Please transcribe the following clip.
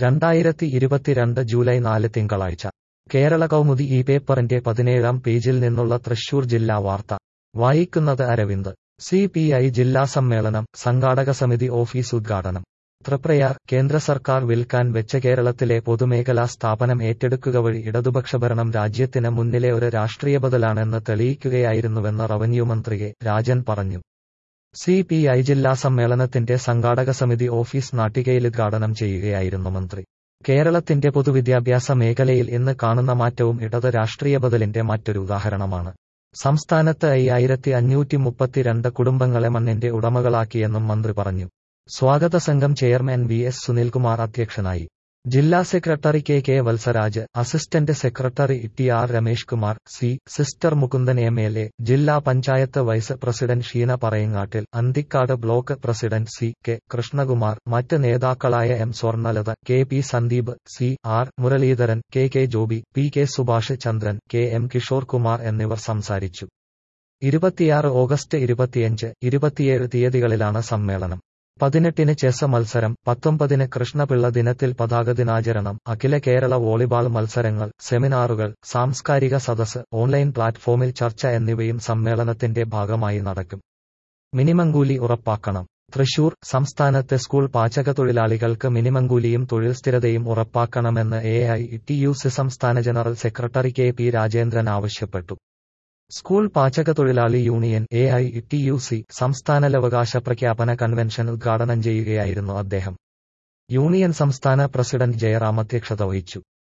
രണ്ടായിരത്തി ഇരുപത്തിരണ്ട് ജൂലൈ നാല് തിങ്കളാഴ്ച കേരള കൗമുദി ഈ പേപ്പറിന്റെ പതിനേഴാം പേജിൽ നിന്നുള്ള തൃശൂർ ജില്ലാ വാർത്ത വായിക്കുന്നത് അരവിന്ദ് സി പി ഐ ജില്ലാ സമ്മേളനം സംഘാടക സമിതി ഓഫീസ് ഉദ്ഘാടനം തൃപ്രയാർ കേന്ദ്ര സർക്കാർ വിൽക്കാൻ വെച്ച കേരളത്തിലെ പൊതുമേഖലാ സ്ഥാപനം ഏറ്റെടുക്കുക വഴി ഇടതുപക്ഷ ഭരണം രാജ്യത്തിന് മുന്നിലെ ഒരു രാഷ്ട്രീയ ബദലാണെന്ന് തെളിയിക്കുകയായിരുന്നുവെന്ന് റവന്യൂ മന്ത്രി കെ രാജൻ പറഞ്ഞു സി പി ഐ ജില്ലാ സമ്മേളനത്തിന്റെ സംഘാടക സമിതി ഓഫീസ് നാട്ടികയിൽ ഉദ്ഘാടനം ചെയ്യുകയായിരുന്നു മന്ത്രി കേരളത്തിന്റെ പൊതുവിദ്യാഭ്യാസ മേഖലയിൽ ഇന്ന് കാണുന്ന മാറ്റവും ഇടത് രാഷ്ട്രീയ ബദലിന്റെ മറ്റൊരു ഉദാഹരണമാണ് സംസ്ഥാനത്ത് അയ്യായിരത്തി അഞ്ഞൂറ്റി മുപ്പത്തിരണ്ട് കുടുംബങ്ങളെ മണ്ണിന്റെ ഉടമകളാക്കിയെന്നും മന്ത്രി പറഞ്ഞു സ്വാഗത സംഘം ചെയർമാൻ വി എസ് സുനിൽകുമാർ അധ്യക്ഷനായി ജില്ലാ secretary K K Valsaraj assistant secretary T R Ramesh Kumar C sister Mukundan M L A ജില്ലാ panchayat vice president Sheena Parayangattil Anthikad block president C K Krishnakumar മറ്റ് നേതാക്കളായ M Swarnalatha K P Sandeep C R Muraleedharan K K Joby P K Subhash Chandran K M Kishore Kumar എന്നിവർ സംസാരിച്ചു ഇരുപത്തിയാറ് August ഇരുപത്തിയഞ്ച് ഇരുപത്തിയേഴ് തീയതികളിലാണ് സമ്മേളനം പതിനെട്ടിന് ചെസ് മത്സരം പത്തൊമ്പതിന് കൃഷ്ണപിള്ള ദിനത്തിൽ പതാക ദിനാചരണം അഖില കേരള വോളിബാൾ മത്സരങ്ങൾ സെമിനാറുകൾ സാംസ്കാരിക സദസ് ഓൺലൈൻ പ്ലാറ്റ്ഫോമിൽ ചർച്ച എന്നിവയും സമ്മേളനത്തിന്റെ ഭാഗമായി നടക്കും മിനിമം കൂലി ഉറപ്പാക്കണം തൃശൂർ സംസ്ഥാനത്തെ സ്കൂൾ പാചകത്തൊഴിലാളികൾക്ക് മിനിമം കൂലിയും തൊഴിൽ സ്ഥിരതയും ഉറപ്പാക്കണമെന്ന് A I T U C സംസ്ഥാന general secretary K P Rajendran ആവശ്യപ്പെട്ടു സ്കൂൾ പാചകത്തൊഴിലാളി union A I T U C സംസ്ഥാനലവകാശ പ്രഖ്യാപന കൺവെൻഷൻ ഉദ്ഘാടനം ചെയ്യുകയായിരുന്നു അദ്ദേഹം യൂണിയൻ സംസ്ഥാന പ്രസിഡന്റ് ജയറാം അധ്യക്ഷത വഹിച്ചു